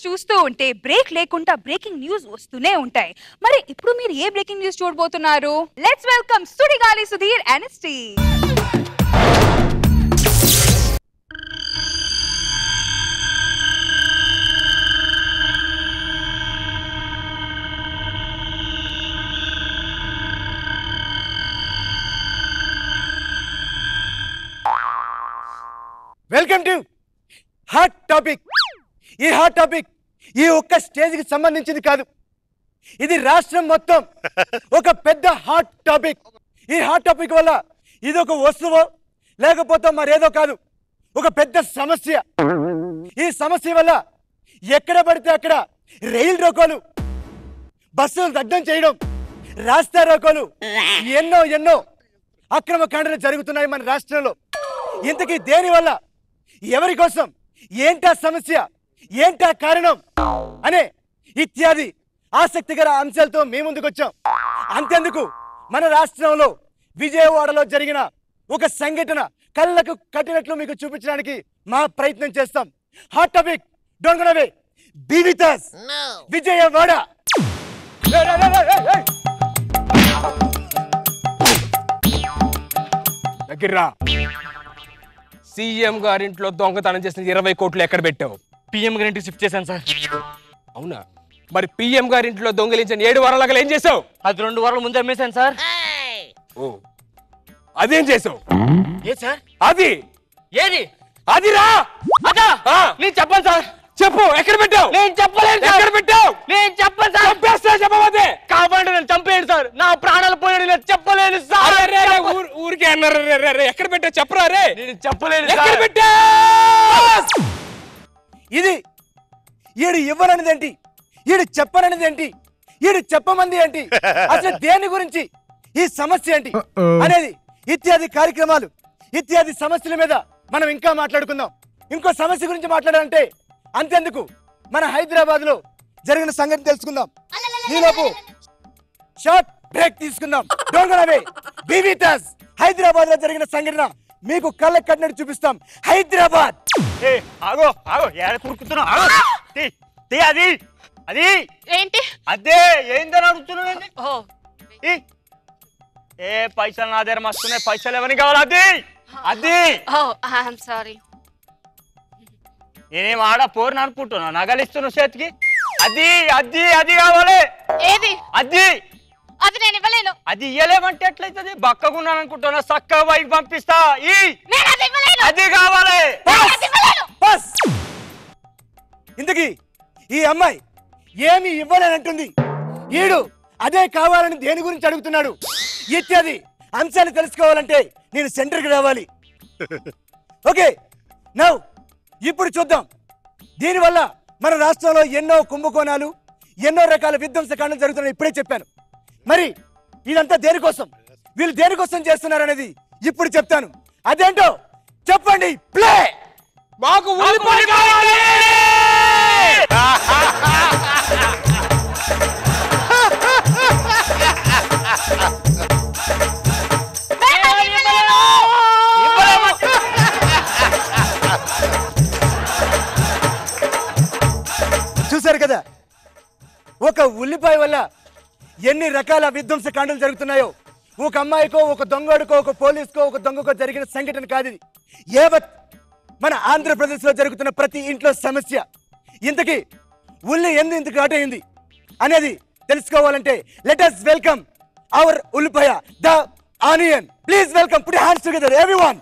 చూస్తూ ఉంటే బ్రేక్ లేకుండా బ్రేకింగ్ న్యూస్ వస్తూనే ఉంటాయి మరి ఇప్పుడు మీరు ఏ బ్రేకింగ్ న్యూస్ చూడబోతున్నారు లెట్స్ వెల్కమ్ సుడిగాలి సుధీర్ ఎన్ఎస్టీ వెల్కమ్ టు హాట్ టాపిక్ ఈ హాట్ టాపిక్ ఈ ఒక్క స్టేజ్కి సంబంధించింది కాదు ఇది రాష్ట్రం మొత్తం ఒక పెద్ద హాట్ టాపిక్ ఈ హాట్ టాపిక్ వల్ల ఇది ఒక వస్తువు లేకపోతే మరేదో కాదు ఒక పెద్ద సమస్య ఈ సమస్య వల్ల ఎక్కడ పడితే అక్కడ రైలు రోకోలు బస్సులు దగ్ధం చేయడం రాస్తా రోకోలు ఎన్నో ఎన్నో అక్రమ కాండలు జరుగుతున్నాయి మన రాష్ట్రంలో ఇంతకీ దేని వల్ల ఎవరి కోసం ఏంటా సమస్య ఏంటా కారణం అనే ఇత్యాది ఆసక్తికర అంశాలతో మీ ముందుకు వచ్చాం అంతేందుకు మన రాష్ట్రంలో విజయవాడలో జరిగిన ఒక సంఘటన కళ్ళకు కట్టినట్లు మీకు చూపించడానికి మా ప్రయత్నం చేస్తాం hot topic don't go away be with us Vijayawada ఏయ్, ఏయ్, ఏయ్, ఏయ్, ఏయ్. దగ్గర్రా సీఎం గారింట్లో దొంగతనం చేసిన ఇరవై కోట్లు ఎక్కడ పెట్టావు పిఎం గారింటి షిఫ్ట్ చేశాను సార్ అవునా మరి పిఎం గారింట్లో దొంగిలించిన ఏడు వారాలుగా ఏం చేసావు అది రెండు వారాల ముందు అమ్మేశాను సార్ ఓ అదేం చేసావు ఏ సార్ అది ఏది అదిరా అదా ఆ. నేను చెప్పను సార్ చెప్పు ఎక్కడ పెట్టావు నేను చెప్పలేను సార్ ఎక్కడ పెట్టావు నేను చెప్పను సార్ చంపేస్తా చెప్పబోతే కాపాడు నేను చంపేయండి సార్ నా ప్రాణాలు పోయాడు నేను చెప్పలేను సార్ అరే, రే, రే, ఊరు- ఊరికే అన్నారు రే, రే, రే, ఎక్కడ పెట్టావు చెప్పరా రే నేను చెప్పలేను ఎక్కడ సార్ పెట్టావు ఇది ఈడు ఇవ్వననిది ఏంటి ఈడు చెప్పననిది ఏంటి ఈడు చెప్పమంది ఏంటి అసలు దేని గురించి ఈ సమస్య ఏంటి అనేది ఇత్యాది కార్యక్రమాలు ఇత్యాది సమస్యల మీద మనం ఇంకా మాట్లాడుకుందాం ఇంకో సమస్య గురించి మాట్లాడాలంటే అంతెందుకు మన హైదరాబాద్ లో జరిగిన సంగతి తెలుసుకుందాం ఈలోపు షార్ట్ బ్రేక్ తీసుకుందాం don't go away be with us Hyderabad లో జరిగిన సంఘటన మీకు కళ్ళకు కట్టినట్టు చూపిస్తాం హైదరాబాద్ ఏ ఆగో ఆగో ఏడ కురుకుతున్నావు ఆగో తీ తీ అది అది ఏంటి అదే ఏందని అడుగుతున్నావు ఏంది? ఓ ఈ. ఏ పైసలు నా దగ్గర మస్తున్నాయి పైసలు ఎవరికి కావాలి అది అది ఓ ఐఎమ్ సారీ నేనేం ఆడ పోరుని అనుకుంటున్నా నగలిస్తున్నావు చేతికి అది అది అది కావాలి ఏది అది అది నేను ఇవ్వలేను అది ఇయ్యలేమంటే ఎట్లయితుంది బక్కగున్నాను అనుకుంటున్నా చక్కగా బైక్ పంపిస్తా ఈ నేను అది ఇవ్వలేను అది కావాలి బస్ ఇంతకీ ఈ అమ్మాయి ఏమి ఇవ్వాలని ఈడు అదే కావాలని దేని గురించి అడుగుతున్నాడు ఇత్యాది అంశాలు తెలుసుకోవాలంటే నేను సెంటర్కి రావాలి ఓకే నౌ ఇప్పుడు చూద్దాం దీనివల్ల మన రాష్ట్రంలో ఎన్నో కుంభకోణాలు ఎన్నో రకాల విధ్వంసకాండలు జరుగుతున్నాయి ఇప్పుడే చెప్పాను మరి ఇదంతా దేనికోసం వీళ్ళు దేనికోసం చేస్తున్నారు అనేది ఇప్పుడు చెప్తాను అదేంటో చెప్పండి ప్లే మాకు ఉల్లిపాయ కావాలి ఇవ్వలేమంటే చూశారు కదా ఒక ఉల్లిపాయ వల్ల ఎన్ని రకాల విధ్వంస కాండలు జరుగుతున్నాయో ఒక అమ్మాయికో ఒక దొంగడికో ఒక పోలీస్కో ఒక దొంగకో జరిగిన సంఘటన కాదు ఇది ఏవత్ మన ఆంధ్రప్రదేశ్లో జరుగుతున్న ప్రతి ఇంట్లో సమస్య ఇంతకీ ఉల్లి ఎందు ఇంతకు అటైంది అనేది తెలుసుకోవాలంటే లెట్ us వెల్కమ్ అవర్ ఉల్లిపాయ the onion please welcome put hands together everyone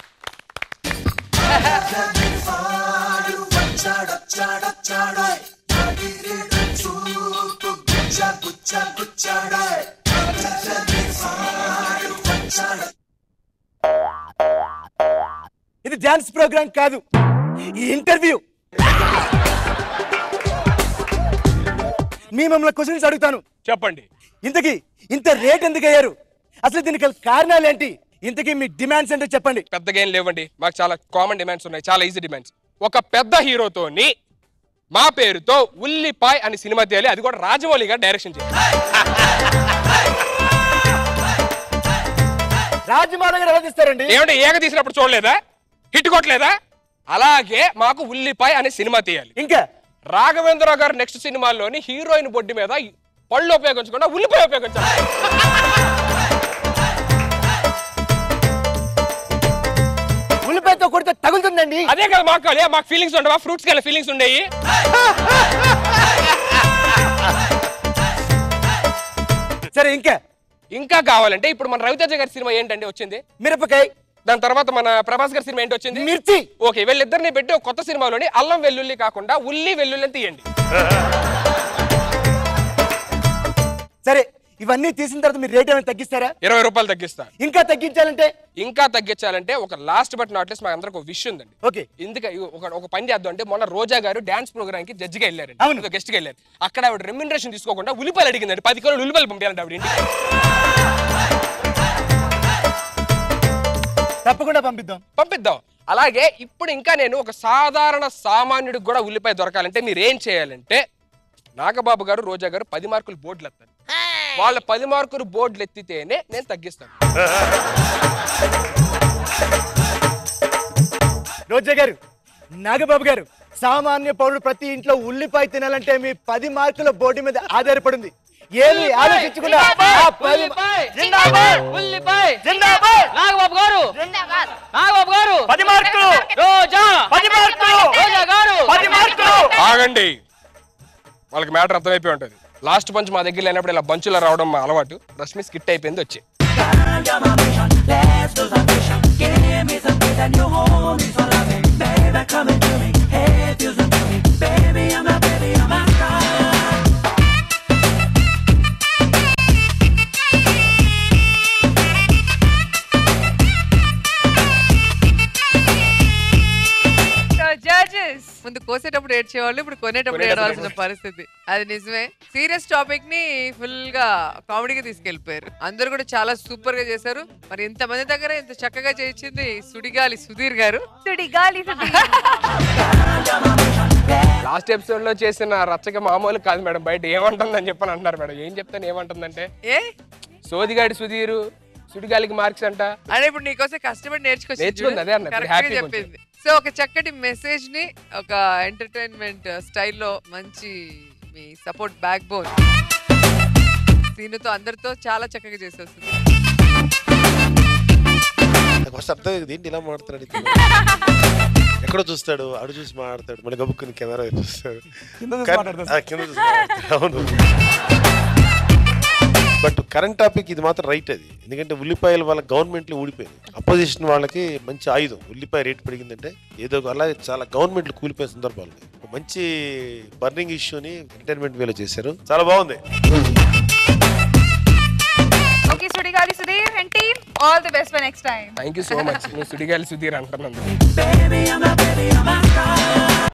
ఇది డాన్స్ ప్రోగ్రామ్ కాదు ఈ ఇంటర్వ్యూ మీ మమ్మల్ని క్వశ్చన్స్ అడుగుతాను చెప్పండి ఇంతకీ ఇంత రేట్ ఎందుకు అయ్యారు అసలు దీనికి గల కారణాలు ఏంటి ఇంతకీ మీ డిమాండ్స్ ఏంటో చెప్పండి పెద్దగా ఏం లేవండి మాకు చాలా కామన్ డిమాండ్స్ ఉన్నాయి చాలా ఈజీ డిమాండ్స్ ఒక పెద్ద హీరోతోని మా పేరుతో ఉల్లిపాయ్ అని సినిమా తీయాలి అది కూడా రాజమౌళి గారు డైరెక్షన్ చేయాలి రాజమౌళి గారు ఆలోచిస్తారండి ఏమంటే ఏక తీసినప్పుడు చూడలేదా హిట్ కొట్టలేదా అలాగే మాకు ఉల్లిపాయ్ అనే సినిమా తీయాలి ఇంకా రాఘవేంద్రరావు గారు నెక్స్ట్ సినిమాల్లోని హీరోయిన్ బొడ్డు మీద పళ్ళు ఉపయోగించకుండా ఉల్లిపాయ ఉపయోగించాలి ఉల్లిపాయతో కొడితే తగులుతుందండి అదే కదా మాకు కావాలి మాకు ఫీలింగ్స్ ఉండవా ఫ్రూట్స్ కి ఫీలింగ్స్ ఉండేవి సరే ఇంకా ఇంకా కావాలంటే ఇప్పుడు మన రవితేజ గారి సినిమా ఏంటండి వచ్చింది మిరపకాయ దాని తర్వాత మన ప్రభాస్ గారి సినిమా ఏంటి వచ్చింది మిర్చి ఓకే వీళ్ళిద్దరిని పెట్టి ఒక కొత్త సినిమాలోని అల్లం వెల్లుల్లి కాకుండా ఉల్లి వెల్లుల్లి అని తీయండి సరే ఇవన్నీ తీసిన తర్వాత మీరు రేట్ ఏమైనా తగ్గిస్తారా ఇరవై రూపాయలు తగ్గిస్తా ఇంకా తగ్గించాలంటే ఇంకా తగ్గించాలంటే ఒక లాస్ట్ బట్ నాట్ మా అందరికి ఒక విషయం ఉందండి ఓకే ఎందుకు ఒక ఒక పని చేద్దాం అంటే మొన్న రోజా గారు డాన్స్ ప్రోగ్రామ్ కి జడ్జిగా వెళ్ళారు అవును. గెస్ట్ గా వెళ్ళారు అక్కడ ఆవిడ రెమ్యూనరేషన్ తీసుకోకుండా ఉల్లిపాయలు అడిగిందండి పది కిలోలు ఉల్లిపాయలు పంపించాలండి ఆవిడ ఇంటికి తప్పకుండా పంపిద్దాం పంపిద్దాం అలాగే ఇప్పుడు ఇంకా నేను ఒక సాధారణ సామాన్యుడికి కూడా ఉల్లిపాయ దొరకాలంటే మీరు ఏం చేయాలంటే నాగబాబు గారు రోజా గారు పది మార్కులు బోర్డులు ఎత్తారు వాళ్ళ పది మార్కులు బోర్డులు ఎత్తితేనే నేను తగ్గిస్తాను రోజా గారు నాగబాబు గారు సామాన్య పౌరుడు ప్రతి ఇంట్లో ఉల్లిపాయ తినాలంటే మీ పది మార్కుల బోర్డు మీద ఆధారపడింది ఏమి ఆలోచించకుండా ఆ పది మా- జిందాబాద్ ఉల్లిపాయ జిందాబాద్ నాగబాబు గారు నాగబాబు గారు పది మార్కులు రోజా పది మార్కులు రోజా గారు పది మార్కులు ఆగండి వాళ్ళకి మ్యాటర్ అర్థమైపోయి ఉంటుంది లాస్ట్ పంచ్ మా దగ్గర లేనప్పుడు ఇలా బంచులో రావడం మా అలవాటు రష్మి స్కిట్ అయిపోయింది వచ్చి సో జడ్జెస్ ముందు కోసేటప్పుడు ఏడ్చేవాళ్ళు ఇప్పుడు కొనేటప్పుడు కొనేటప్పుడు ఏడవలసిన పరిస్థితి అది నిజమే సీరియస్ టాపిక్ ని ఫుల్ గా కామెడీగా తీసుకెళ్లిపోయారు అందరూ కూడా చాలా సూపర్ గా చేశారు మరి ఇంత మంది దగ్గర ఇంత చక్కగా చేయించింది సుడిగాలి సుధీర్ గారు సుడిగాలి సుధీర్ లాస్ట్ ఎపిసోడ్ లో చేసిన రచ్చక మామూలు కాదు మేడం బయట ఏమంటుందని చెప్పని అంటున్నారు మేడం ఏం చెప్తాను ఏమంటుందంటే ఏ సోదిగాడి సుధీరు సుడిగాలికి మార్క్స్ అంట అంటే ఇప్పుడు నీకోసం కష్టపడి నేర్చుకొచ్చి నేర్చుకుంది, అదే అన్న. ఇప్పుడు కరెక్ట్ గా happy కొంచెం. చెప్పింది సో ఒక చక్కటి మెసేజ్ ని ఒక ఎంటర్టైన్మెంట్ స్టైల్లో మంచి మీ సపోర్ట్ బ్యాక్ బోన్ సీనుతో అందరితో చాలా చక్కగా చేసేస్తుంది నాకు ఫస్ట్ అర్థం కాదు, ఏంటి ఇలా మాట్లాడుతున్నాడు ఇతను? ఎక్కడో చూస్తాడు అడు చూసి మాట్లాడతాడు మళ్ళీ గబుక్కుని కెమెరా చూస్తాడు కింద చూసి కరెక్ట్- మాట్లాడతాడు. ఆ, కింద చూసి మాట్లాడతాడు. అవును బట్ కరెంట్ టాపిక్ ఇది మాత్రం రైట్ అది ఎందుకంటే ఉల్లిపాయల వల్ల గవర్నమెంట్లు ఊడిపోయింది అపోజిషన్ వాళ్ళకి మంచి ఆయుధం ఉల్లిపాయ రేట్ పెరిగిందంటే ఏదో ఒక అలాగే చాలా గవర్నమెంట్లు కూలిపోయే సందర్భాలు ఉన్నాయి. ఒక మంచి బర్నింగ్ ఇష్యూని ఎంటర్టైన్మెంట్ వేలో చేశారు చాలా బాగుంది okay Sudigali Sudheer and team all the best for next time thank you so much నువ్వు సుడిగాలి సుధీర్ అంటున్నాను Baby, I'm a baby, I'm a